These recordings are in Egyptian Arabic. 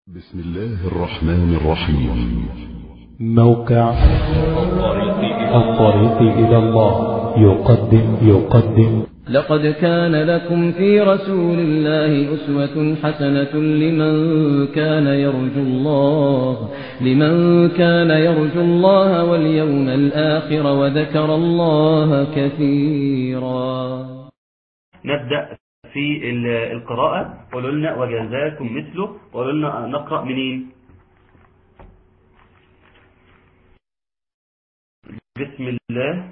بسم الله الرحمن الرحيم موقع الطريق إلى الله يقدم يقدم لقد كان لكم في رسول الله أسوة حسنة لمن كان يرجو الله لمن كان يرجو الله واليوم الآخر وذكر الله كثيرا نبدأ في ال- القراءة قولوا لنا وجزاكم مثله قولوا لنا نقرأ منين بسم الله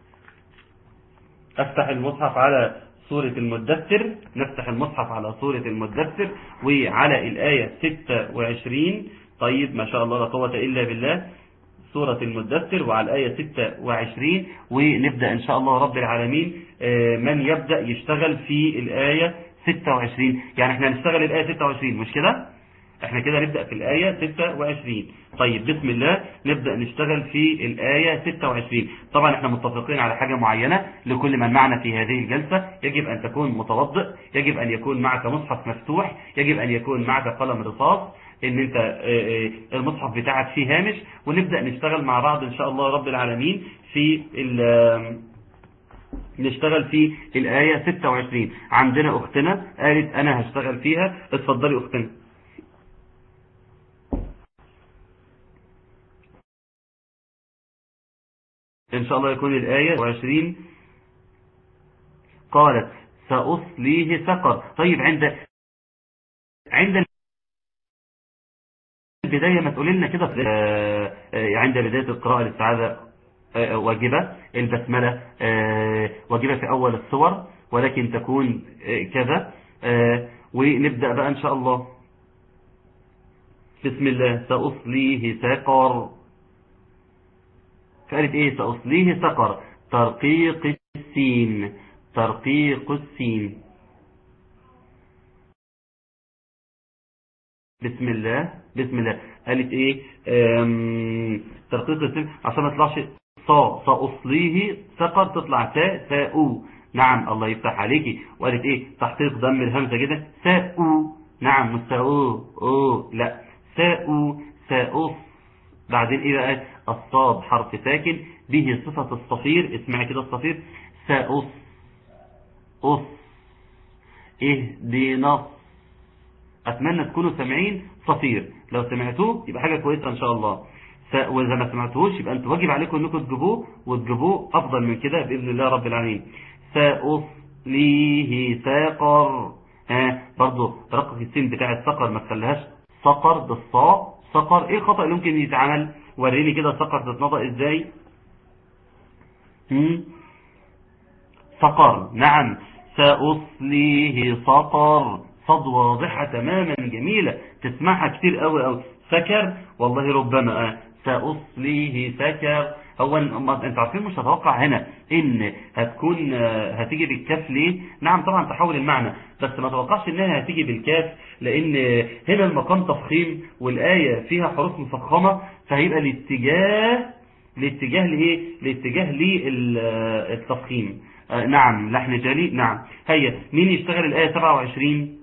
افتح المصحف على سورة المدثر نفتح المصحف على سورة المدثر وعلى الآية 26 طيب ما شاء الله لا قوة إلا بالله سورة المدثر وعلى الآية 26 ونبدأ إن شاء الله رب العالمين آه، من يبدأ يشتغل في الآية 26 يعني احنا هنشتغل الآية 26 مش كده احنا كده نبدأ في الآية 26 طيب بسم الله نبدأ نشتغل في الآية 26 طبعا احنا متفقين على حاجة معينة لكل من معنا في هذه الجلسة يجب أن تكون متوضئ يجب أن يكون معك مصحف مفتوح يجب أن يكون معك قلم رصاص ان انت آه، آه، المصحف بتاعك فيه هامش ونبدأ نشتغل مع بعض ان شاء الله رب العالمين في ال- نشتغل في الآية 26 عندنا أختنا قالت أنا هشتغل فيها اتفضلي أختنا إن شاء الله يكون الآية 20 قالت سأصليه سقر طيب عند عند البداية ما تقول لنا كده آه، آه، عند بداية القراءة للسعادة آه، واجبة البسملة آه، واجبة في أول الصور ولكن تكون آه، كذا آه، ونبدأ بقى إن شاء الله بسم الله سأصليه سقر فقالت إيه سأصليه سقر ترقيق السين ترقيق السين بسم الله بسم الله قالت ايه أم، ترقيق السين عشان ما يطلعش صا سأصليه سقر تطلع تاء ساء نعم الله يفتح عليكي وقالت ايه تحقيق دم الهمزة كده ساء نعم مش ساء او لا ساء ساؤص بعدين ايه بقى الصاد حرف ساكن به صفة الصفير اسمعي كده الصفير ساؤص أص اهدنا اتمنى تكونوا سامعين صفير لو سمعتوه يبقى حاجة كويسة ان شاء الله ف... واذا ما سمعتوهوش يبقى انتوا واجب عليكم انكم تجيبوه وتجيبوه افضل من كده باذن الله رب العالمين سأصليه ساقر ها برضو رقق السين بتاع السقر ما تخليهاش سقر بالصاء سقر ايه الخطأ اللي ممكن يتعمل وريني كده سقر تتنطق ازاي هم؟ سقر نعم سأصليه سقر صد واضحة تماما جميلة تسمعها كتير قوي قوي سكر والله ربما آه. سأصليه سكر هو أما انت عارفين مش هتوقع هنا ان هتكون آه، هتيجي بالكاف ليه نعم طبعا تحول المعنى بس ما توقعش انها هتيجي بالكاف لان هنا المقام تفخيم والآية فيها حروف مفخمة فهيبقى الاتجاه الاتجاه لايه الاتجاه للتفخيم آه، نعم لحن جلي نعم هيا مين يشتغل الآية 27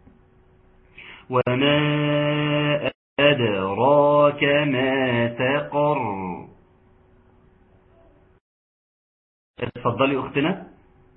وما أدراك ما سقر اتفضلي أختنا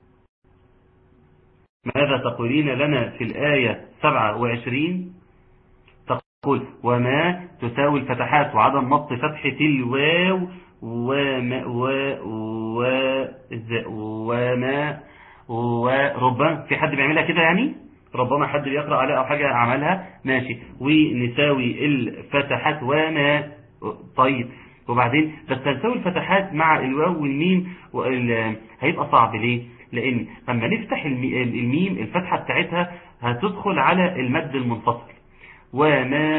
ماذا تقولين لنا في الآية 27 تقول وما تساوي الفتحات وعدم مط فتحة الواو وما و و ز- وما وربما في حد بيعملها كده يعني ربما حد بيقرأ عليها أو حاجة عملها ماشي ونساوي الفتحات وما طيب وبعدين بس هنساوي الفتحات مع الواو والميم وال- هيبقى صعب ليه لأن لما نفتح المي- الميم الفتحة بتاعتها هتدخل على المد المنفصل وما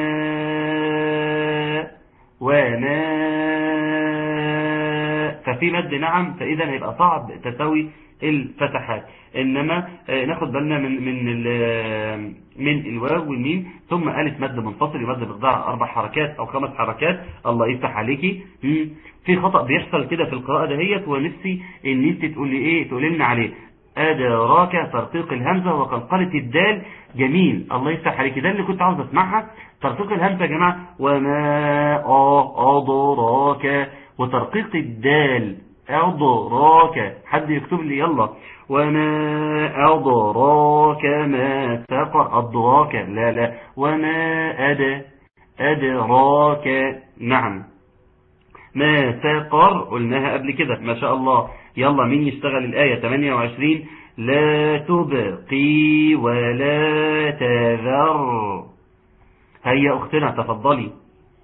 وما ففي مد نعم فإذا هيبقى صعب تساوي الفتحات إنما آه، ناخد بالنا من من ال- من الواو والميم ثم ألف مد منفصل يمد بمقدار أربع حركات أو خمس حركات الله يفتح عليكي مم. في خطأ بيحصل كده في القراءة دهيت ونفسي إن أنت تقول لي إيه تقول لنا عليه أدراك ترقيق الهمزة وقلقلة الدال جميل الله يفتح عليك ده اللي كنت عاوز اسمعها ترقيق الهمزة يا جماعة وما أدراك وترقيق الدال أدراك حد يكتب لي يلا وما أدراك ما سقر أدراك لا لا وما أد أدراك نعم ما سقر قلناها قبل كده ما شاء الله يلا مين يشتغل الآية 28 لا تبقي ولا تذر هيا أختنا تفضلي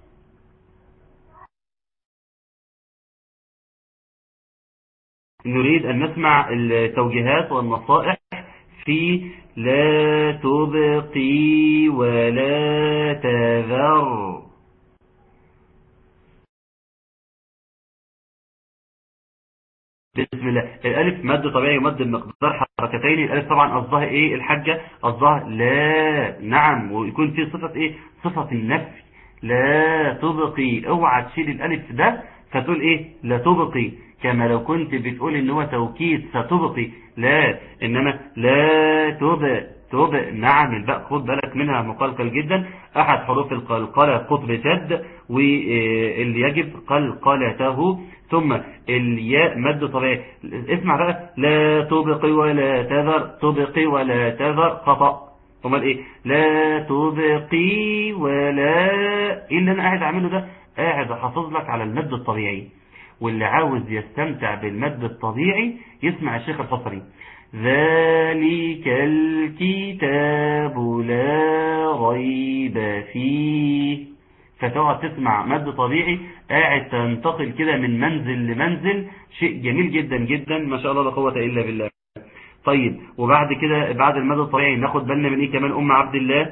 نريد أن نسمع التوجيهات والنصائح في لا تبقي ولا تذر بسم الله الالف مد طبيعي ومد بمقدار حركتين الالف طبعا قصدها ايه الحاجة قصدها لا نعم ويكون في صفة ايه صفة النفي لا تبقي اوعى تشيل الالف ده فتقول ايه لا تبقي كما لو كنت بتقول ان هو توكيد ستبقي لا انما لا تب تب نعم الباء خد بالك منها مقلقل جدا احد حروف القلقلة قطب شد واللي يجب قلقلته ثم الياء مد طبيعي اسمع بقى لا تبقي ولا تذر تبقي ولا تذر خطأ ثم ايه لا تبقي ولا ايه اللي انا قاعد اعمله ده قاعد احافظ لك على المد الطبيعي واللي عاوز يستمتع بالمد الطبيعي يسمع الشيخ الفصري ذلك الكتاب لا ريب فيه فتقعد تسمع مد طبيعي قاعد تنتقل كده من منزل لمنزل شيء جميل جدا جدا ما شاء الله لا قوة إلا بالله طيب وبعد كده بعد المد الطبيعي ناخد بالنا من ايه كمان أم عبد الله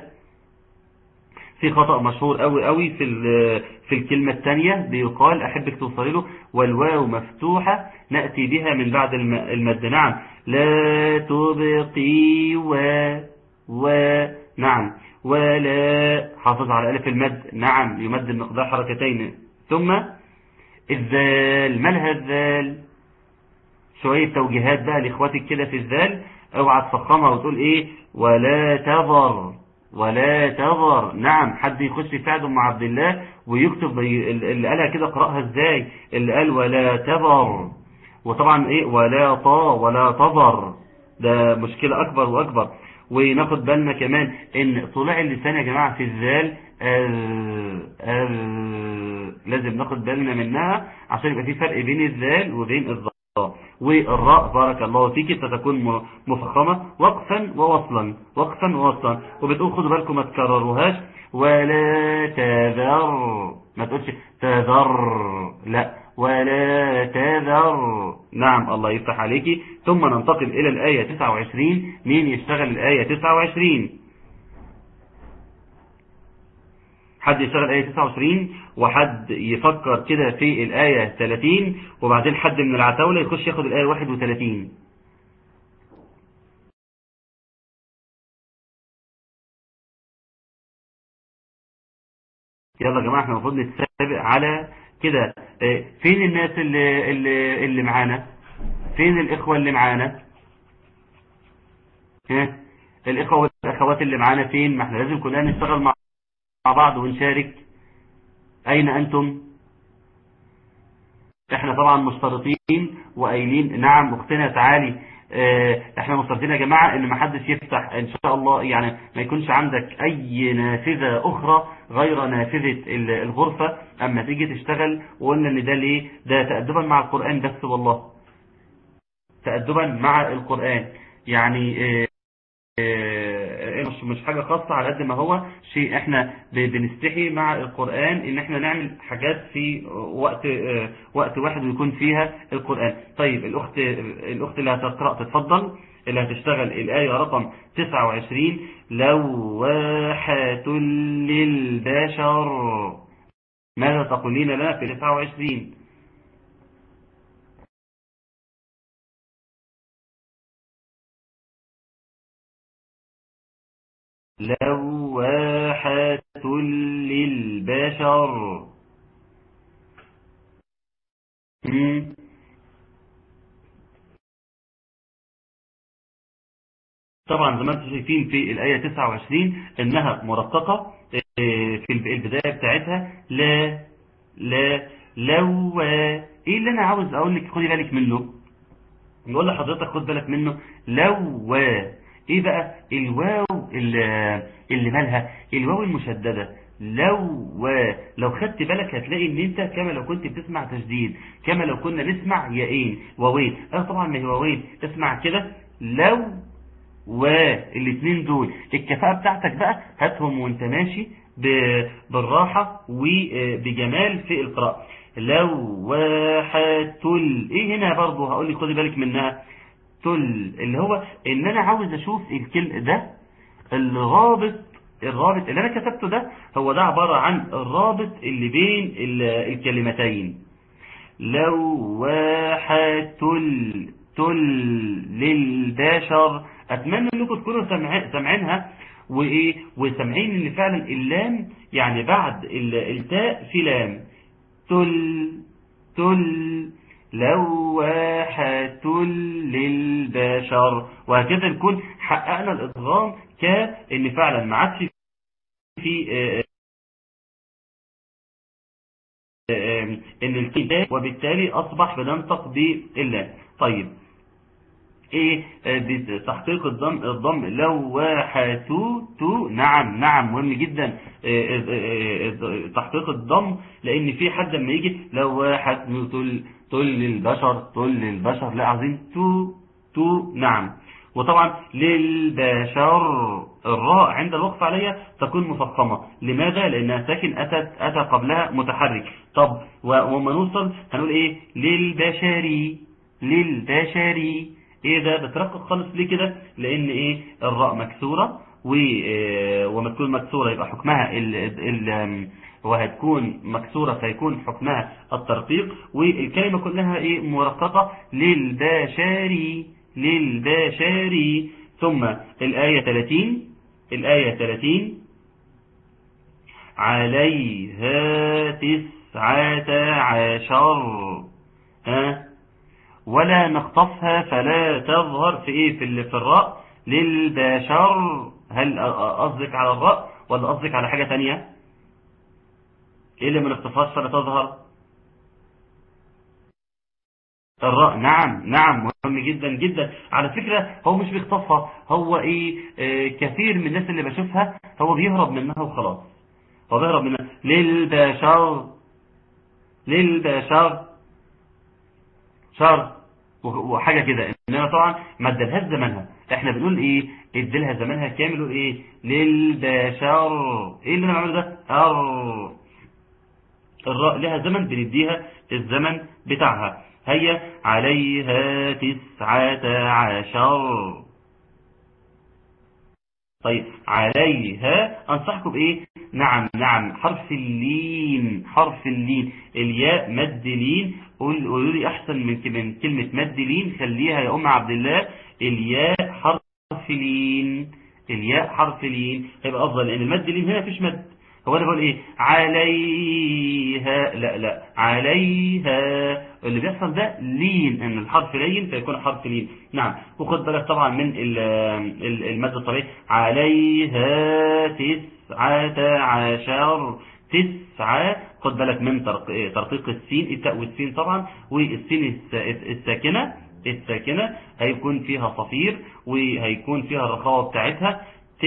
في خطأ مشهور قوي قوي في في الكلمة الثانية بيقال أحبك توصلي له والواو مفتوحة نأتي بها من بعد المد نعم لا تبقي و و نعم ولا حافظ على ألف المد نعم يمد المقدار حركتين ثم الذال مالها الذال شوية توجيهات بقى لإخواتك كده في الذال اوعى تفخمها وتقول ايه ولا تذر ولا تذر نعم حد يخش في عبد ام عبد الله ويكتب اللي قالها كده قرأها ازاي اللي قال ولا تذر وطبعا ايه ولا طا ولا تذر ده مشكلة اكبر واكبر وناخد بالنا كمان ان طلوع اللسان يا جماعة في الذال ال ال لازم ناخد بالنا منها عشان يبقى في فرق بين الذال وبين الظاء والراء بارك الله فيك ستكون مفخمة وقفا ووصلا وقفا ووصلا وبتقول خدوا بالكم ما تكرروهاش ولا تذر ما تقولش تذر لا ولا تذر نعم الله يفتح عليكي ثم ننتقل إلى الآية 29 مين يشتغل الآية 29 حد يشتغل آية 29 وحد يفكر كده في الآية 30 وبعدين حد من العتاولة يخش ياخد الآية 31 يلا يا جماعة احنا المفروض نتسابق على كده فين الناس اللي, اللي, اللي معانا فين الإخوة اللي معانا ها الإخوة والأخوات اللي معانا فين ما احنا لازم كلنا نشتغل مع مع بعض ونشارك أين أنتم احنا طبعا مشترطين وقايلين نعم اختنا تعالي اه احنا مشترطين يا جماعة ان ما حدش يفتح ان شاء الله يعني ما يكونش عندك اي نافذة اخرى غير نافذة الغرفة اما تيجي تشتغل وقلنا ان ده ليه ده تأدبا مع القرآن بس والله تأدبا مع القرآن يعني اه مش مش حاجة خاصة على قد ما هو شيء احنا بنستحي مع القرآن ان احنا نعمل حاجات في وقت وقت واحد ويكون فيها القرآن طيب الاخت الاخت اللي هتقرأ تتفضل اللي هتشتغل الآية رقم 29 لواحة للبشر ماذا تقولين لنا في 29 لواحة للبشر طبعا زي ما انتم شايفين في الآية 29 انها مرققة في البداية بتاعتها لا لا لو ايه اللي انا عاوز اقول لك خدي بالك منه نقول لحضرتك خد بالك منه لو ايه بقى الواو اللي, اللي مالها الواو المشددة لو لو خدت بالك هتلاقي ان انت كما لو كنت بتسمع تشديد كما لو كنا نسمع ياين واوين اه طبعا ما هي واوين اسمع كده لو والاثنين دول الكفاءة بتاعتك بقى هاتهم وانت ماشي بالراحة وبجمال في القراءة لوحة تل ايه هنا برضو هقول لك خدي بالك منها تل اللي هو ان انا عاوز اشوف الكلم ده الرابط الرابط اللي انا كتبته ده هو ده عبارة عن الرابط اللي بين الكلمتين لوحة تل تل للبشر اتمنى انكم تكونوا سامعينها وايه وسامعين ان فعلا اللام يعني بعد التاء في لام تل تل لواحة للبشر وهكذا نكون حققنا الادغام كان فعلا ما عادش في ان الكتاب وبالتالي اصبح بننطق باللام طيب ايه تحقيق الضم الضم لواحتو تو نعم نعم مهم جدا تحقيق الضم لان في حد لما يجي لواحت تل تل للبشر تل للبشر لا عايزين تو تو نعم وطبعا للبشر الراء عند الوقف عليها تكون مفخمة لماذا؟ لأنها ساكن أتت أتى قبلها متحرك طب وما نوصل هنقول إيه للبشري للبشري ايه ده بترقق خالص ليه كده لان ايه الراء مكسورة وما تكون مكسورة يبقى حكمها ال ال وهتكون مكسورة فيكون حكمها الترقيق والكلمة كلها ايه مرققة للبشري للبشري ثم الآية 30 الآية 30 عليها تسعة عشر ها ولا نخطفها فلا تظهر في ايه في في الراء للبشر هل قصدك على الراء ولا قصدك على حاجة تانية ايه اللي ما نخطفهاش فلا تظهر الراء نعم نعم مهم جدا جدا على فكرة هو مش بيخطفها هو ايه اه كثير من الناس اللي بشوفها هو بيهرب منها وخلاص هو بيهرب منها للبشر للبشر شر وحاجة كده انما طبعا ما ادالهاش زمانها احنا بنقول ايه اديلها زمانها كامل ايه للبشر ايه اللي انا بعمله ده ار الراء لها زمن بنديها الزمن بتاعها هي عليها تسعة عشر طيب عليها انصحكم بايه نعم نعم حرف اللين حرف اللين الياء مد لين قولوا لي احسن من من كلمة مد لين خليها يا ام عبد الله الياء حرف لين الياء حرف لين هيبقى افضل لان المد لين هنا مفيش مد هو انا بقول ايه عليها لا لا عليها اللي بيحصل ده لين ان الحرف لين فيكون حرف لين نعم وخد بالك طبعا من المد الطبيعي عليها تسعة عشر تسعة خد بالك من ترقيق السين التاء والسين طبعا والسين الساكنة الساكنة هيكون فيها صفير وهيكون فيها الرخاوة بتاعتها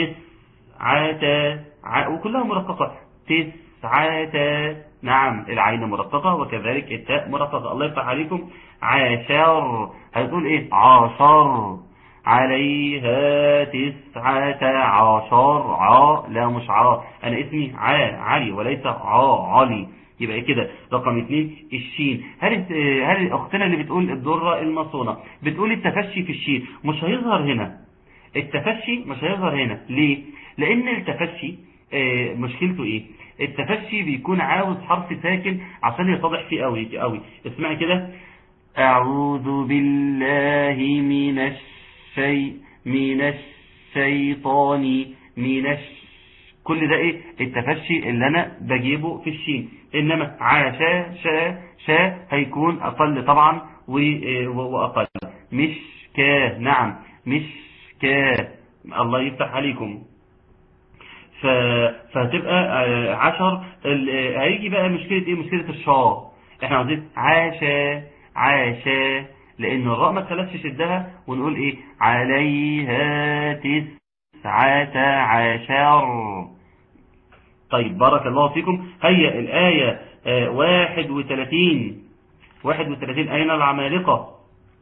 تسعة وكلها مرققة تسعة نعم العين مرققة وكذلك التاء مرققة الله يفتح عليكم عشر هتقول ايه عشر عليها تسعة عشر ع لا مش ع انا اسمي ع علي وليس ع علي يبقى ايه كده رقم اثنين الشين هل هل اختنا اللي بتقول الدرة المصونة بتقول التفشي في الشين مش هيظهر هنا التفشي مش هيظهر هنا ليه لان التفشي آه مشكلته ايه التفشي بيكون عاوز حرف ساكن عشان يتضح فيه قوي قوي اسمعي كده اعوذ بالله من الشيء من الشيطان من الش... كل ده ايه التفشي اللي انا بجيبه في الشين انما عاشا شا شا هيكون اقل طبعا واقل مش كا نعم مش كا الله يفتح عليكم ف... فهتبقى آه، عشر ال... آه، هيجي بقى مشكلة ايه مشكلة الشاء احنا عاوزين عاشا عاشا لان الراء ما تخلفش شدها ونقول ايه عليها تسعة عشر طيب بارك الله فيكم هيا الآية آه، واحد وثلاثين واحد وثلاثين أين العمالقة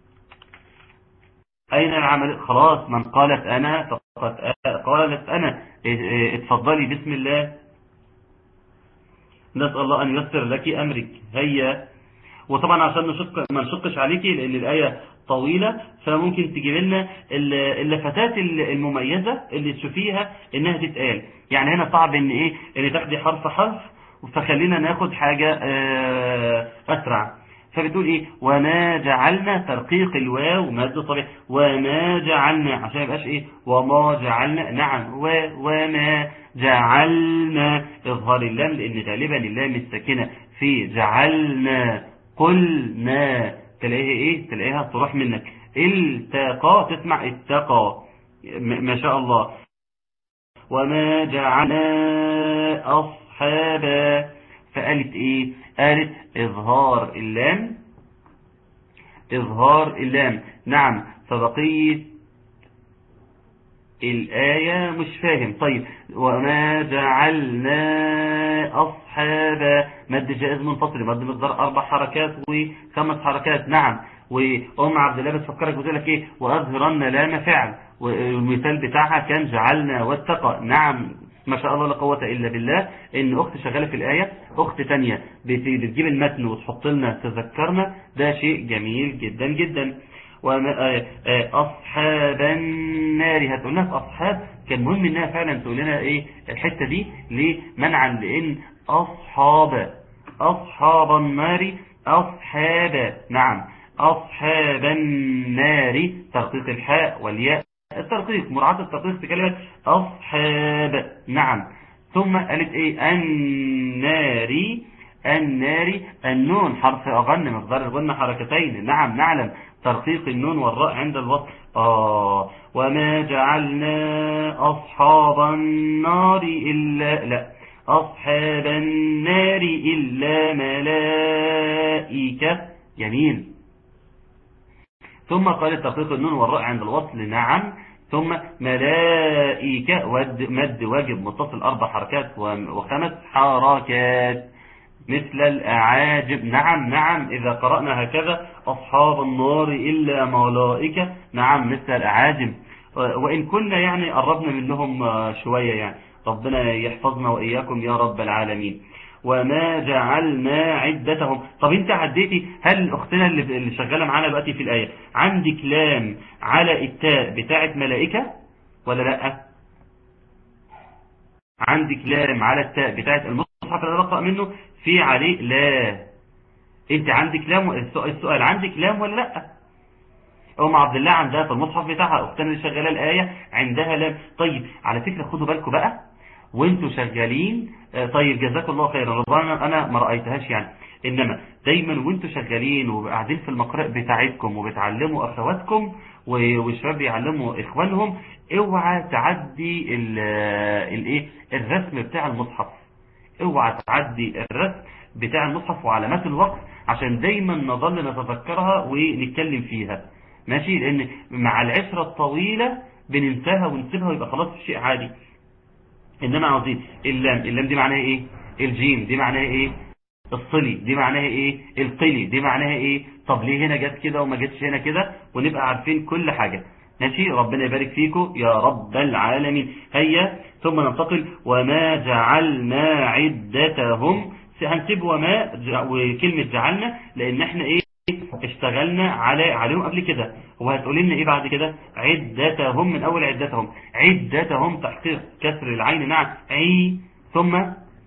أين العمالقة خلاص من قالت أنا فقد آه، قالت أنا إيه، إيه، اتفضلي بسم الله نسأل الله أن يسر لك أمرك هيا وطبعا عشان نشق ما نشقش عليكي لأن الآية طويلة فممكن تجيب لنا ال- اللفتات ال- المميزة اللي تشوفيها إنها تتقال يعني هنا صعب إن إيه إن تاخدي حرف حرف فخلينا ناخد حاجة آه، أسرع فبتقول إيه وما جعلنا ترقيق الواو مادة طبيعي وما جعلنا عشان يبقاش إيه وما جعلنا نعم و وما جعلنا إظهار اللام لأن غالبا اللام الساكنة في جعلنا قلنا تلاقيها ايه تلاقيها تروح منك التقى تسمع اتقى م- ما شاء الله وما جعلنا أصحابا فقالت ايه قالت إظهار اللام إظهار اللام نعم فبقية الآية مش فاهم طيب وما جعلنا أصحاب مد جائز منفصل مد مقدار أربع حركات وخمس حركات نعم وأم عبد الله بتفكرك بتقول لك إيه وأظهرن لام فعل والمثال بتاعها كان جعلنا واتقى نعم ما شاء الله لا قوة إلا بالله إن أخت شغالة في الآية أخت تانية بت- بتجيب المتن وتحط لنا تذكرنا ده شيء جميل جدا جدا وما آه، آه، أصحاب النار هتقول لنا في أصحاب كان مهم إنها فعلا تقول لنا إيه الحتة دي ليه منعا لأن أصحاب أصحاب النار أصحاب نعم أصحاب النار ترقيق الحاء والياء الترقيق مراعاة الترقيق في كلمة أصحاب نعم ثم قالت إيه النار النار النون حرف أغن مقدار الغنة حركتين نعم نعلم ترقيق النون والراء عند الوصف آه وما جعلنا أصحاب النار إلا لا أصحاب النار إلا ملائكة جميل ثم قال ترقيق النون والراء عند الوصل نعم ثم ملائكة ود مد واجب متصل أربع حركات وخمس حركات مثل الأعاجب نعم نعم إذا قرأنا هكذا أصحاب النار إلا ملائكة نعم مثل الأعاجب وإن كنا يعني قربنا منهم شوية يعني ربنا يحفظنا وإياكم يا رب العالمين وما جعلنا عدتهم طب انت عديتي هل اختنا اللي اللي شغاله معانا دلوقتي في الايه عندك لام على التاء بتاعه ملائكه ولا لا عندك لام على التاء بتاعه المصحف اللي انا بقرا منه في عليه لا انت عندك لام السؤال, السؤال عندك لام ولا لا ام عبد الله عندها في المصحف بتاعها اختنا اللي شغاله الايه عندها لام طيب على فكره خدوا بالكم بقى وانتوا شغالين طيب جزاكم الله خيرا رضوانا انا ما رايتهاش يعني انما دايما وانتوا شغالين وقاعدين في المقرأ بتاعتكم وبتعلموا اخواتكم والشباب بيعلموا اخوانهم اوعى تعدي الايه الرسم بتاع المصحف اوعى تعدي الرسم بتاع المصحف وعلامات الوقف عشان دايما نظل نتذكرها ونتكلم فيها ماشي لان مع العشرة الطويلة بننساها ونسيبها ويبقى خلاص شيء عادي انما عاوزين اللام اللام دي معناها ايه الجيم دي معناها ايه الصلي دي معناها ايه القلي دي معناها ايه طب ليه هنا جت كده وما جتش هنا كده ونبقى عارفين كل حاجة ماشي ربنا يبارك فيكم يا رب العالمين هيا ثم ننتقل وما جعلنا عدتهم هنسيب وما وكلمة جعلنا لان احنا ايه اشتغلنا على عليهم قبل كده وهتقول لنا ايه بعد كده عدتهم من اول عدتهم عدتهم تحقيق كسر العين نعم عي ثم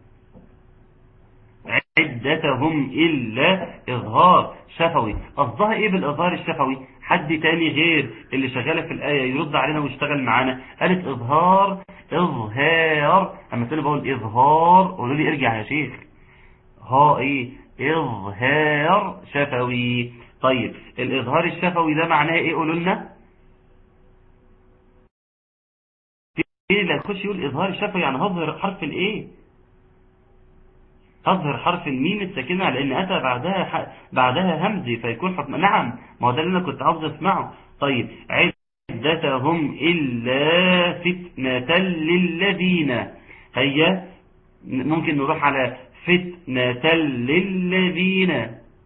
عدتهم الا اظهار شفوي قصدها ايه بالاظهار الشفوي حد تاني غير اللي شغاله في الايه يرد علينا ويشتغل معانا قالت اظهار اظهار اما تقول بقول اظهار قولوا لي ارجع يا شيخ ها ايه إظهار شفوي طيب الإظهار الشفوي ده معناه إيه قولوا لنا يخش يقول إظهار الشفوي يعني هظهر حرف الإيه أظهر حرف الميم الساكنة لأن أتى بعدها ح... بعدها همزي فيكون حكم نعم ما هو ده اللي أنا كنت عاوز أسمعه طيب عدتهم إلا فتنة للذين هيا ممكن نروح على فتنة للذين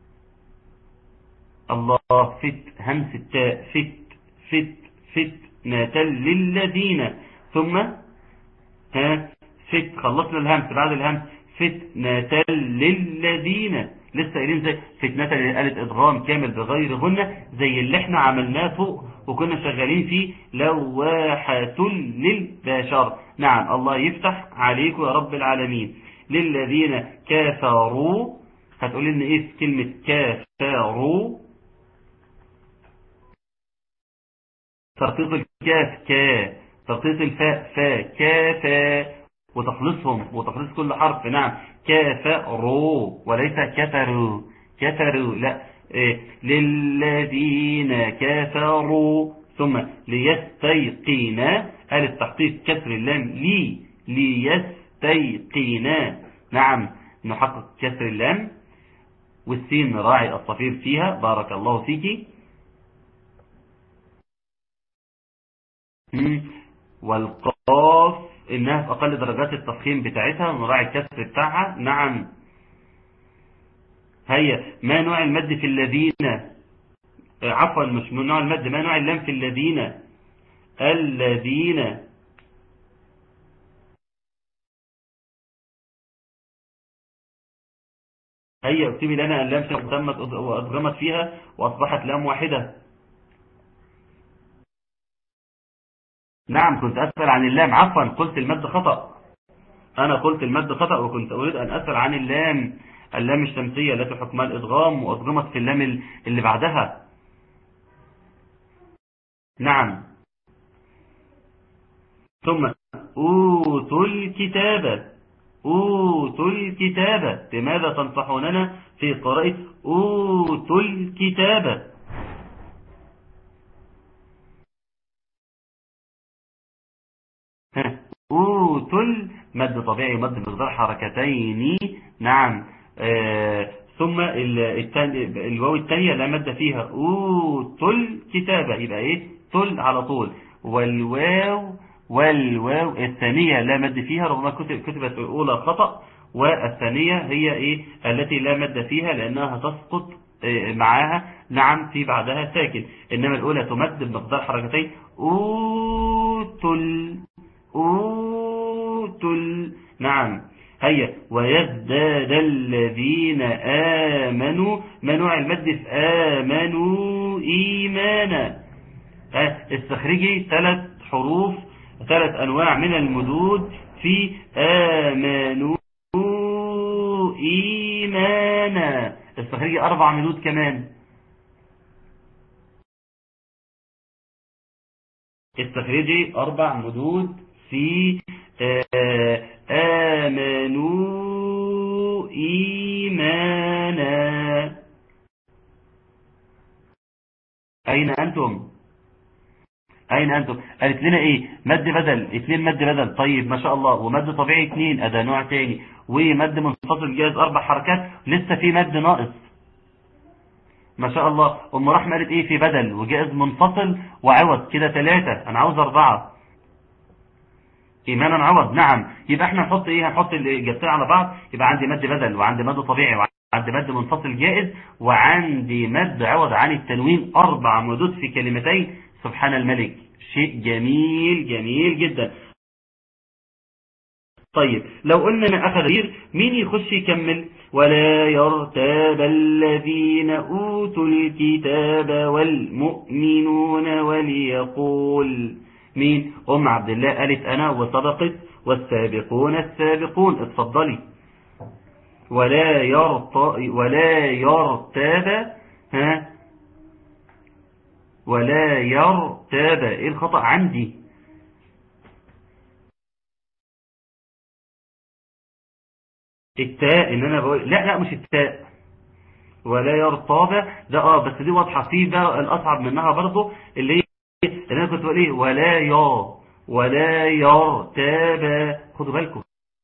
الله فت همس التاء فت فت فتنة للذين ثم ها فت خلصنا الهمس بعد الهمس فتنة للذين لسه قايلين زي فتنة اللي قالت ادغام كامل بغير غنة زي اللي احنا عملناه فوق وكنا شغالين فيه لواحة للبشر نعم الله يفتح عليكم يا رب العالمين للذين كفروا هتقول لنا ايه في كلمة كفروا ترقيق الكاف كا ترقيق الفاء فا كافا وتخلصهم وتخلص كل حرف نعم كفروا وليس كفروا كفروا لا إيه للذين كفروا ثم ليستيقين قال التحقيق كسر اللام لي ليستيقين نعم نحقق كسر اللام والسين نراعي الصفير فيها بارك الله فيك والقاف إنها في أقل درجات التفخيم بتاعتها نراعي الكسر بتاعها نعم هيا ما نوع المد في الذين عفوا مش من نوع المد ما نوع اللام في الذين الذين هيا اكتبي لنا اللام تمت وأدغمت فيها وأصبحت لام واحدة نعم كنت أسأل عن اللام عفوا قلت المد خطأ أنا قلت المد خطأ وكنت أريد أن أسأل عن اللام اللام الشمسية التي حكمها الإدغام وأدغمت في اللام اللي بعدها نعم ثم أوتوا الكتابة أوتوا الكتابة لماذا تنصحوننا في قراءة أوتوا الكتابة أوتل مد طبيعي مد مقدار حركتين نعم آه ثم الواو الثانية لا مد فيها أوتل كتابة يبقى إيه تل على طول والواو والواو الثانية لا مد فيها رغم كتبت الأولى خطأ والثانية هي إيه التي لا مد فيها لأنها تسقط معاها نعم في بعدها ساكن إنما الأولى تمد بمقدار حركتين أوتل أوتل نعم هيا ويزداد الذين آمنوا ما نوع المد في آمنوا إيمانا استخرجي ثلاث حروف ثلاث أنواع من المدود في آمنوا إيمانا استخرجي أربع مدود كمان استخرجي أربع مدود في آمنوا إيمانا أين أنتم أين أنتم قالت لنا إيه مد بدل اثنين مد بدل طيب ما شاء الله ومد طبيعي اثنين أدا نوع تاني ومد منفصل جاز أربع حركات لسه في مد ناقص ما شاء الله أم رحمة قالت إيه في بدل وجائز منفصل وعوض كده ثلاثة أنا عاوز أربعة إيمانا عوض نعم يبقى احنا نحط ايه هنحط الإجابتين على بعض يبقى عندي مد بدل وعندي مد طبيعي وعندي مد منفصل جائز وعندي مد عوض عن التنوين أربع مدود في كلمتين سبحان الملك شيء جميل جميل جدا طيب لو قلنا ما أخذ غير مين يخش يكمل ولا يرتاب الذين أوتوا الكتاب والمؤمنون وليقول مين أم عبد الله قالت أنا وسبقت والسابقون السابقون اتفضلي ولا يرت ولا يرتاب ها ولا يرتاب ايه الخطأ عندي التاء ان انا بقول لا لا مش التاء ولا يرتاب ده اه بس دي واضحه في بقى الاصعب منها برضه اللي هي اللي انا كنت بقول ايه ولا يا ولا يرتاب خدوا بالكم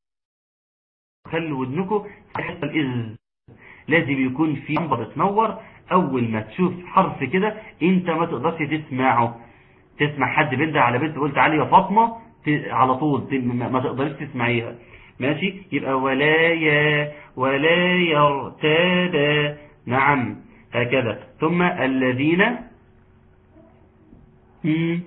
خلوا ودنكم تحس الإذ لازم يكون في لمبه بتنور اول ما تشوف حرف كده انت ما تقدرش تسمعه تسمع حد بينده على بنت قلت علي يا فاطمه ت- على طول ت- ما ما تقدرش تسمعيها ماشي يبقى ولا ي ولا يرتاب نعم هكذا ثم الذين مم.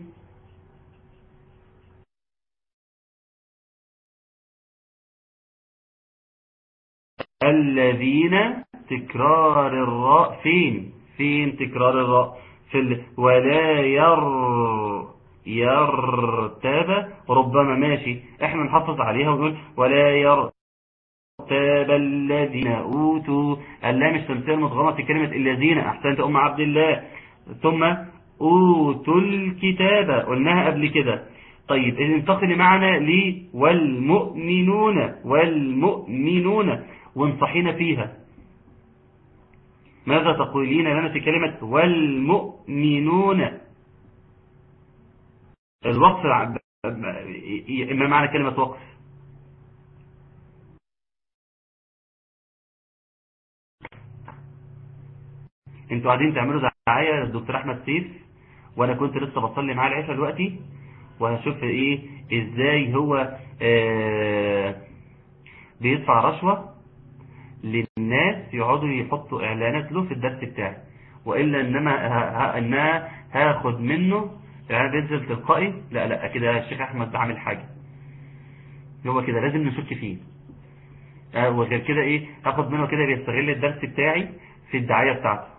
الذين تكرار الراء فين فين تكرار الراء في ال... ولا ير يرتاب ربما ماشي احنا نحافظ عليها ونقول ولا يرتاب الذين اوتوا اللام الشمسيه المتغمه في كلمه الذين احسنت ام عبد الله ثم اوتوا الكتاب قلناها قبل كده طيب انتقل معنا ل والمؤمنون والمؤمنون وانصحينا فيها ماذا تقولين لنا في كلمة والمؤمنون الوقف ع- ما معنى كلمة وقف انتوا قاعدين تعملوا دعاية للدكتور احمد سيف وانا كنت لسه بصلي معاه العشاء دلوقتي وهشوف ايه ازاي هو آه بيدفع رشوة للناس يقعدوا يحطوا اعلانات له في الدرس بتاعي والا انما ه- ه- انها هاخد منه اعلان بينزل تلقائي لا لا كده الشيخ احمد بعمل حاجة هو كده لازم نشك فيه آه وغير كده ايه هاخد منه كده بيستغل الدرس بتاعي في الدعاية بتاعته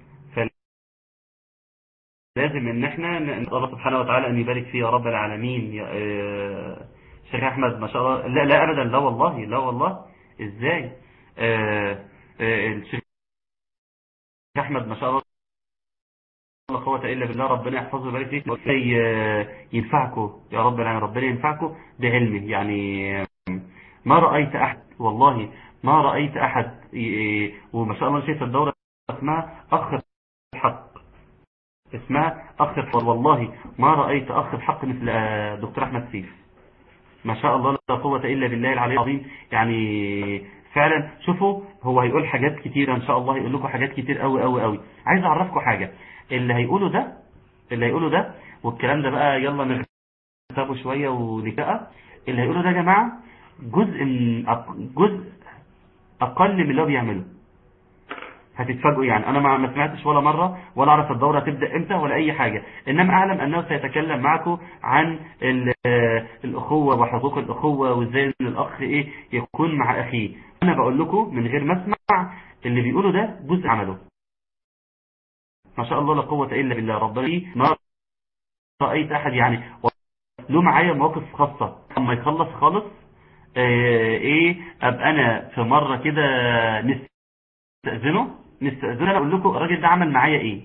لازم ان احنا ن- الله سبحانه وتعالى ان يبارك فيه يا رب العالمين يا آه، شيخ احمد ما شاء الله لا لا ابدا لا والله لا والله ازاي آه، آه، الشيخ احمد ما شاء الله لا قوة الا بالله ربنا يحفظه ويبارك فيه ازاي آه، ينفعكم يا رب العالمين ربنا ينفعكم بعلمه يعني آه، ما رأيت احد والله ما رأيت احد ي- وما شاء الله شايف الدورة اسمها اخ الحق اسمها أخ الحق والله ما رأيت أخ الحق مثل آه، دكتور أحمد سيف ما شاء الله لا قوة إلا بالله العلي العظيم يعني فعلا شوفوا هو هيقول حاجات كتيرة إن شاء الله هيقول لكم حاجات كتير قوي قوي قوي عايز أعرفكم حاجة اللي هيقوله ده اللي هيقوله ده والكلام ده بقى يلا نغتابه شوية ونكأة اللي هيقوله ده يا جماعة جزء من أق- جزء أقل من اللي هو بيعمله هتتفاجئوا يعني انا ما ما سمعتش ولا مرة ولا اعرف الدورة تبدأ امتى ولا اي حاجة انما اعلم انه سيتكلم معكم عن ال- آه، الاخوة وحقوق الاخوة وازاي ان الاخ ايه يكون مع اخيه انا بقول لكم من غير ما اسمع اللي بيقوله ده جزء عمله ما شاء الله لا قوة الا بالله ربنا ما رأيت احد يعني له معايا مواقف خاصة اما يخلص خالص آه، ايه ابقى انا في مرة كده نستأذنه نستأذنه انا اقول لكم الراجل ده عمل معايا ايه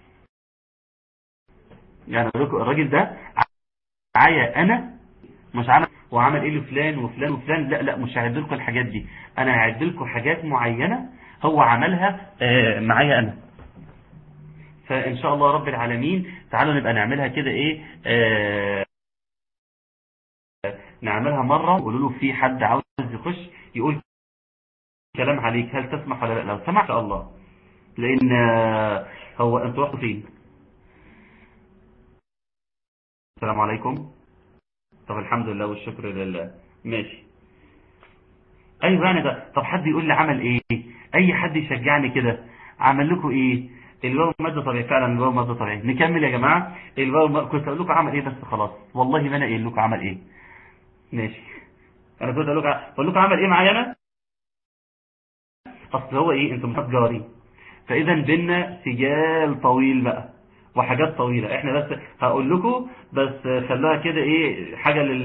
يعني اقول لكم الراجل ده معايا انا مش عمل وعمل ايه لفلان وفلان وفلان لا لا مش هعد لكم الحاجات دي انا هعد لكم حاجات معينة هو عملها آه، معايا انا فان شاء الله رب العالمين تعالوا نبقى نعملها كده ايه آه، نعملها مرة وقولوا له في حد عاوز يخش يقول كلام عليك هل تسمح ولا لا لو سمح ان شاء الله لان آه، هو انتوا رحتوا فين السلام عليكم طب الحمد لله والشكر لله ماشي ايوه يعني ده طب حد يقول لي عمل ايه اي حد يشجعني كده عمل لكم ايه الواو مادة طبيعي فعلا الواو مادة طبيعي نكمل يا جماعة الواو م... كنت اقول لكم عمل ايه بس خلاص والله ما انا قايل لكم عمل ايه ماشي انا كنت اقول لكم اقول لكم عمل ايه معايا انا اصل هو ايه انتم مصاب جاري فاذا بينا سجال طويل بقى وحاجات طويلة احنا بس هقول لكم بس خلوها كده ايه حاجة لل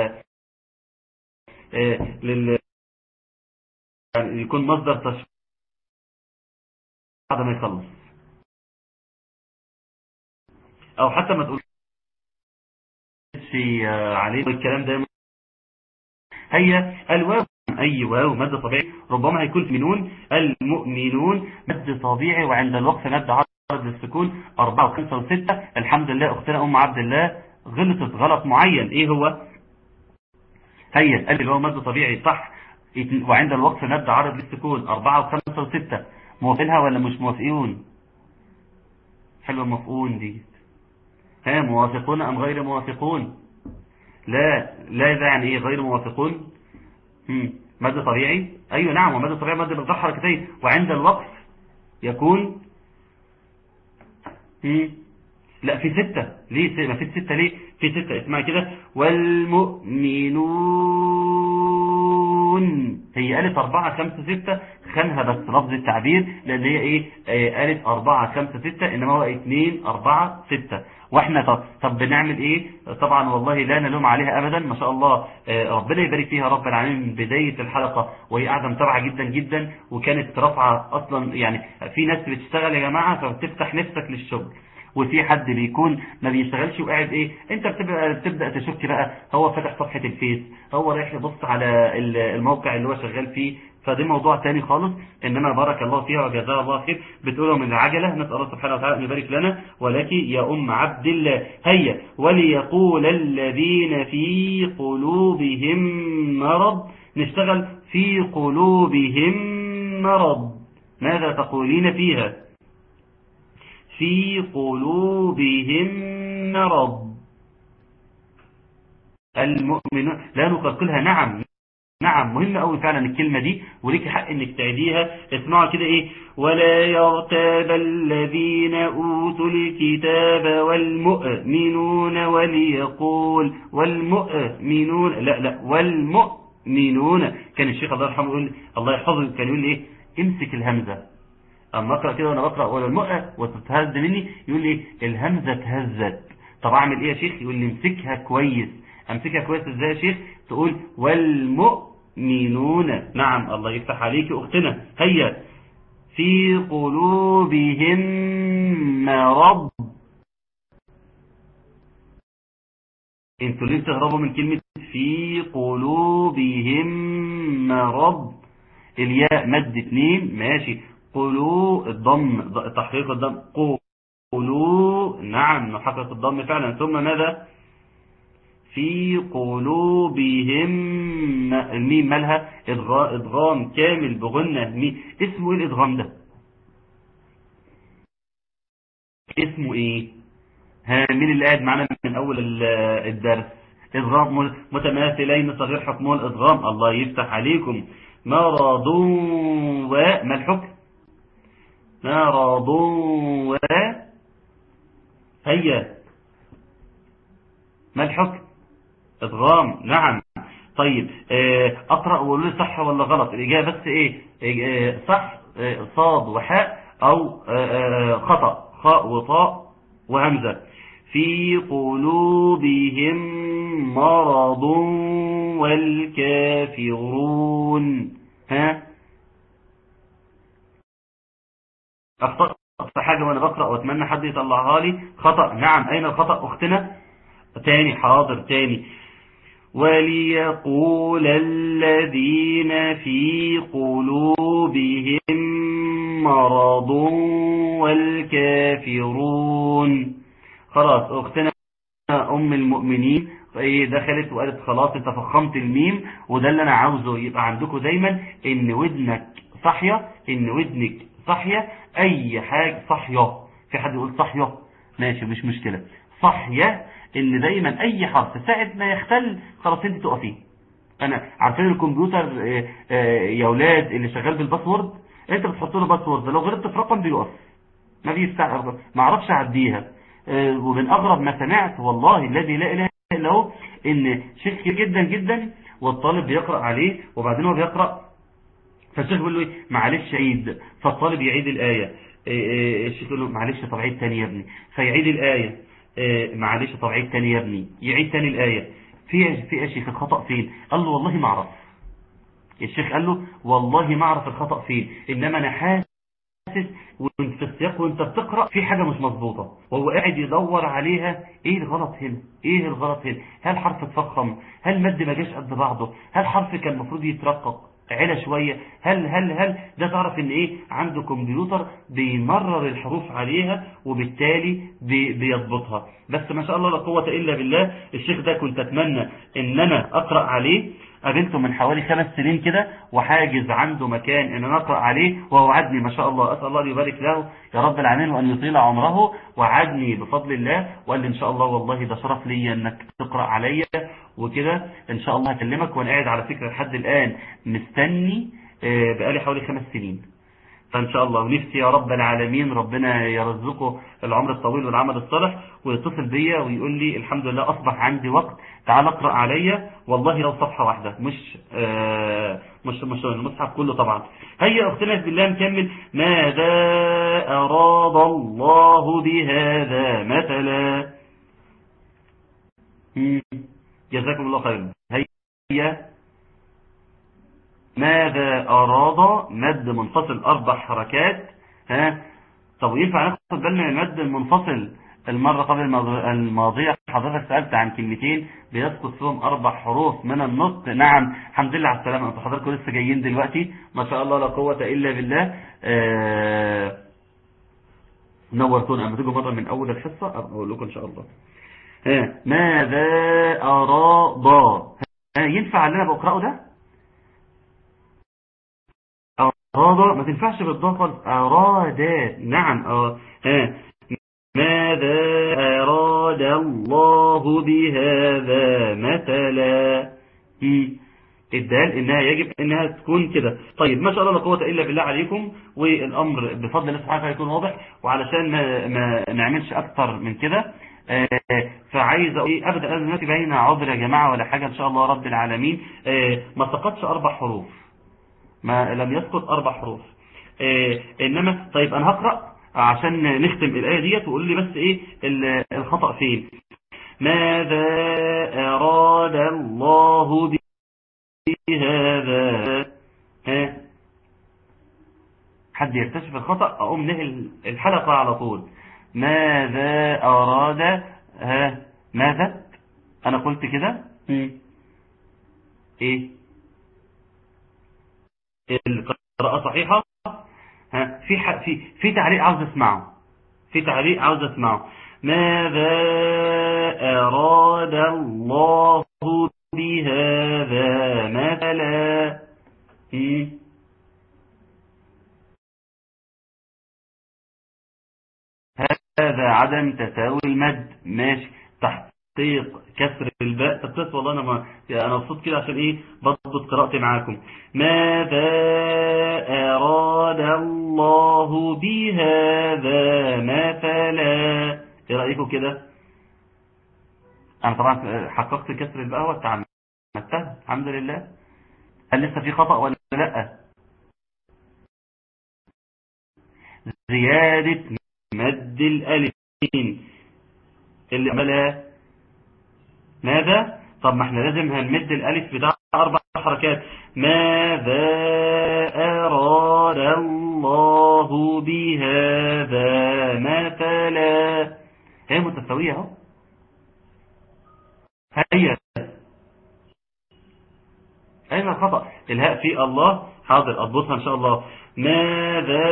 آه، لل يعني يكون مصدر تشويق بعد ما يخلص او حتى ما تقولش آه، عليه الكلام ده هي الواو اي واو مد طبيعي ربما هيكون في منون المؤمنون مد طبيعي وعند الوقف مد عرض للسكون أربعة وخمسة وستة الحمد لله أختنا أم عبد الله غلطت غلط معين ايه هو هيا قال اللي هو مد طبيعي صح وعند الوقف مد عرض للسكون أربعة وخمسة وستة موافقينها ولا مش موافقون حلوة موافقون دي ها موافقون أم غير موافقون لا لا ده يعني ايه غير موافقون هم. مد طبيعي ايوه نعم ومد طبيعي مد مقدار حركتين وعند الوقف يكون هم. لا في ستة ليه ما في ستة ليه في ستة اسمها كده والمؤمنون هي قالت أربعة خمسة ستة خانها بس لفظ التعبير لأن هي إيه آه قالت أربعة خمسة ستة إنما هو اتنين أربعة ستة واحنا طب, طب بنعمل ايه طبعا والله لا نلوم عليها ابدا ما شاء الله آه ربنا يبارك فيها رب العالمين من بداية الحلقة وهي قاعدة متابعة جدا جدا وكانت رافعة اصلا يعني في ناس بتشتغل يا جماعة فبتفتح نفسك للشغل وفي حد بيكون ما بيشتغلش وقاعد ايه انت بتبقى بتبدا تشك بقى هو فاتح صفحه الفيس هو رايح يبص على الموقع اللي هو شغال فيه فده موضوع تاني خالص انما بارك الله فيها وجزاها الله خير بتقولوا من العجله نسال الله سبحانه وتعالى ان يبارك لنا ولك يا ام عبد الله هيا وليقول الذين في قلوبهم مرض نشتغل في قلوبهم مرض ماذا تقولين فيها في قلوبهم مرض المؤمنون لا نقلقلها نعم نعم مهم قوي فعلا الكلمة دي وليك حق انك تعديها اسمعوا كده ايه ولا يرتاب الذين اوتوا الكتاب والمؤمنون وليقول والمؤمنون لا لا والمؤمنون كان الشيخ الله يرحمه يقول الله يحفظه كان يقول ايه امسك الهمزة اما اقرا كده وانا بقرا ولا المؤه وتتهز مني يقول لي الهمزه اتهزت طب اعمل ايه يا شيخ يقول لي امسكها كويس امسكها كويس ازاي يا شيخ تقول والمؤمنون نعم الله يفتح عليك اختنا هيا في قلوبهم مرض انتوا ليه بتهربوا من كلمه في قلوبهم مرض الياء مد اتنين ماشي قلو الضم تحقيق الضم قلو نعم نحقق الضم فعلا ثم ماذا في قلوبهم الميم مالها ادغام كامل بغنة ميم اسمه ايه الادغام ده اسمه ايه ها مين اللي قاعد معانا من اول الدرس ادغام متماثلين صغير حكمه الادغام الله يفتح عليكم مرض وما الحكم مرض و هيا ما الحكم ادغام نعم طيب اقرأ وقولوا لي صح ولا غلط الاجابه بس ايه صح صاد وحاء او خطأ خاء وطاء وهمزة في قلوبهم مرض والكافرون ها اخطأت في حاجة وانا بقرأ واتمنى حد يطلعها لي خطأ نعم اين الخطأ اختنا تاني حاضر تاني وليقول الذين في قلوبهم مرض والكافرون خلاص اختنا ام المؤمنين دخلت وقالت خلاص انت فخمت الميم وده اللي انا عاوزه يبقى عندكم دايما ان ودنك صحية ان ودنك صحية اي حاجة صحية في حد يقول صحية ماشي مش مشكلة صحية ان دايما اي حرف ساعة ما يختل خلاص انت تقفيه انا عارفين الكمبيوتر اه اه يا اولاد اللي شغال بالباسورد انت بتحط له باسورد لو غلطت في رقم بيقف ما بيستع ما اعرفش اعديها اه ومن اغرب ما سمعت والله الذي لا اله الا هو ان شيخ كبير جدا جدا والطالب بيقرا عليه وبعدين هو بيقرا فالشيخ بيقول له ايه معلش عيد فالطالب يعيد الايه الشيخ يقول له معلش طب عيد تاني يا ابني فيعيد الايه معلش طب عيد تاني يا ابني يعيد تاني الايه في في يا شيخ الخطا فين قال له والله ما اعرف الشيخ قال له والله ما اعرف الخطا فين انما انا حاسس وانت في السياق وانت بتقرا في حاجه مش مظبوطه وهو قاعد يدور عليها ايه الغلط هنا ايه الغلط هنا هل حرف اتفخم هل مد ما جاش قد بعضه هل حرف كان المفروض يترقق علا شوية هل هل هل ده تعرف ان ايه عنده كمبيوتر بيمرر الحروف عليها وبالتالي بي بيضبطها بس ما شاء الله لا قوة الا بالله الشيخ ده كنت اتمنى ان انا اقرأ عليه قابلته من حوالي خمس سنين كده وحاجز عنده مكان ان انا اقرأ عليه ووعدني ما شاء الله اسأل الله ان يبارك له يا رب العالمين وان يطيل عمره وعدني بفضل الله وقال لي ان شاء الله والله ده شرف لي انك تقرأ عليا وكده ان شاء الله هكلمك وانا قاعد على فكرة لحد الان مستني آه، بقالي حوالي خمس سنين فان شاء الله ونفسي يا رب العالمين ربنا يرزقه العمر الطويل والعمل الصالح ويتصل بيا ويقول لي الحمد لله اصبح عندي وقت تعال اقرا عليا والله لو صفحه واحده مش آه مش مش المصحف كله طبعا هيا اختنا بالله نكمل ماذا اراد الله بهذا مثلا مم. جزاكم الله خيرا هيا ماذا أراد مد منفصل أربع حركات ها طب ينفع ناخد بالنا من المد المنفصل المرة قبل الماض- الماضية حضرتك سألت عن كلمتين بيسقط فيهم أربع حروف من النطق نعم الحمد لله على السلامة أنتوا حضراتكم لسه جايين دلوقتي ما شاء الله لا قوة إلا بالله آه نورتونا أما تيجوا مرة من أول الحصة أقول لكم إن شاء الله ها ماذا أراد ها ينفع اللي أنا بقرأه ده أراد ما تنفعش بالضاد خالص أراد نعم أه. ها ماذا أراد الله بهذا مثلا مم. الدال إنها يجب إنها تكون كده طيب ما شاء الله لا قوة إلا بالله عليكم والأمر بفضل الله سبحانه وتعالى يكون واضح وعلشان ما, ما نعملش أكتر من كده آه، فعايز أقول إيه أبدا لازم نأتي بين عذر يا جماعة ولا حاجة إن شاء الله رب العالمين آه، ما سقطش أربع حروف ما لم يسقط أربع حروف آه، إنما طيب أنا هقرأ عشان نختم الآية ديت وقول لي بس إيه ال- الخطأ فين ماذا أراد الله بهذا ها حد يكتشف الخطأ أقوم نهي الحلقة على طول ماذا أراد ها ماذا أنا قلت كده مم. إيه القراءة صحيحة ها في ح... في في تعليق عاوز اسمعه في تعليق عاوز اسمعه ماذا أراد الله بهذا مثلا مم. هذا عدم تساوي المد ماشي تحقيق كسر الباء طب بس والله انا ما انا مبسوط كده عشان ايه بضبط قراءتي معاكم ماذا اراد الله بهذا مثلا ايه رايكم كده انا طبعا حققت كسر الباء وتعمدتها الحمد لله هل لسه في خطأ ولا لا زيادة مد الألفين اللي عملها ماذا طب ما احنا لازم هنمد الألف بتاع أربع حركات ماذا أراد الله بهذا مثلا هي متساوية اهو هيا أين الخطأ الهاء في الله حاضر أضبطها إن شاء الله ماذا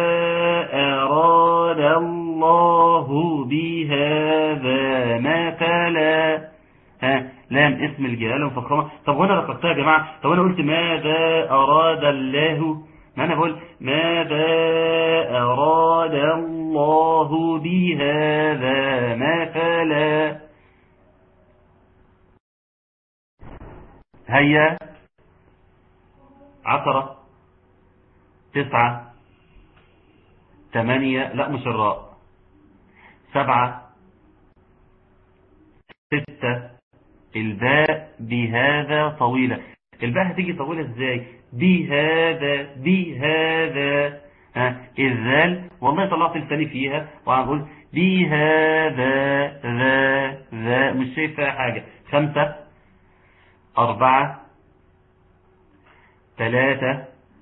أراد الله بهذا مثلا ها لام اسم الجلالة مفخمة طب وانا رقبتها يا جماعة طب وانا قلت ماذا أراد الله ما انا بقول ماذا أراد الله بهذا مثلا هيا عشرة تسعة ثمانية لا مش الراء سبعة ستة الباء بهذا طويلة الباء هتيجي طويلة ازاي بهذا بهذا ها الذال والله طلعت لساني فيها وهنقول بهذا ذا ذا مش شايف فيها حاجة خمسة أربعة ثلاثة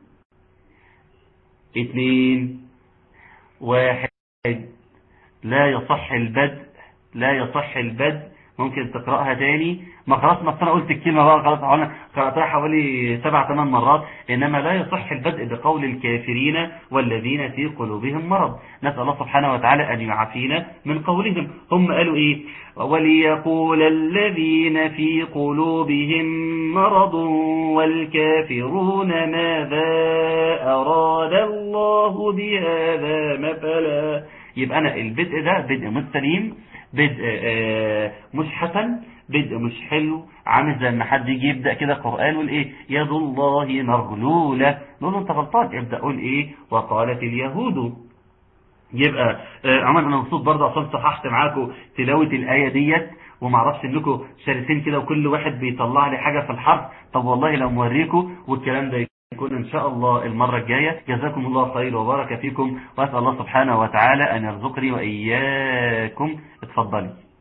اثنين واحد لا يصح البدء لا يصح البدء ممكن تقرأها تاني ما خلاص ما انا قلت الكلمة بقى خلاص انا قرأتها حوالي سبع ثمان مرات انما لا يصح البدء بقول الكافرين والذين في قلوبهم مرض نسأل الله سبحانه وتعالى ان يعافينا من قولهم هم قالوا ايه وليقول الذين في قلوبهم مرض والكافرون ماذا أراد الله بهذا مثلا يبقى أنا البدء ده بدء مش سليم بدء آه، مش حسن بدء مش حلو عامل زي ما حد يجي يبدا كده قران يقول ايه يد الله مغلوله نقول له انت غلطان ابدا قول ايه وقالت اليهود يبقى آه، عمر انا مبسوط برضه عشان صححت معاكم تلاوه الايه ديت وما اعرفش انكم شارسين كده وكل واحد بيطلع لي حاجه في الحرف طب والله لو موريكم والكلام ده يكون ان شاء الله المره الجايه جزاكم الله خير وبارك فيكم واسال الله سبحانه وتعالى ان يرزقني واياكم اتفضلي